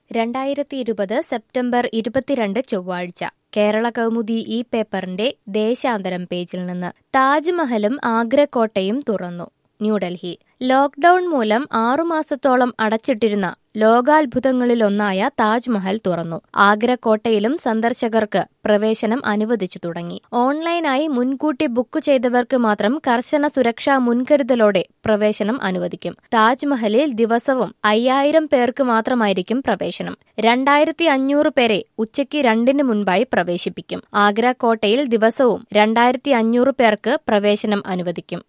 രണ്ടായിരത്തി ഇരുപത് സെപ്റ്റംബർ ഇരുപത്തിരണ്ട് ചൊവ്വാഴ്ച കേരള കൗമുദി ഈ പേപ്പറിന്റെ ദേശാന്തരം പേജിൽ നിന്ന് താജ്മഹലും ആഗ്രക്കോട്ടയും തുറന്നു ന്യൂഡൽഹി ലോക്ഡൌൺ മൂലം ആറുമാസത്തോളം അടച്ചിട്ടിരുന്ന ലോകാത്ഭുതങ്ങളിലൊന്നായ താജ്മഹൽ തുറന്നു ആഗ്ര കോട്ടയിലും സന്ദർശകർക്ക് പ്രവേശനം അനുവദിച്ചു തുടങ്ങി ഓൺലൈനായി മുൻകൂട്ടി ബുക്ക് ചെയ്തവർക്ക് മാത്രം കർശന സുരക്ഷാ മുൻകരുതലോടെ പ്രവേശനം അനുവദിക്കും താജ്മഹലിൽ ദിവസവും അയ്യായിരം പേർക്ക് മാത്രമായിരിക്കും പ്രവേശനം രണ്ടായിരത്തി അഞ്ഞൂറ് പേരെ ഉച്ചയ്ക്ക് രണ്ടിന് മുൻപായി പ്രവേശിപ്പിക്കും ആഗ്ര കോട്ടയിൽ ദിവസവും രണ്ടായിരത്തി അഞ്ഞൂറ് പേർക്ക് പ്രവേശനം അനുവദിക്കും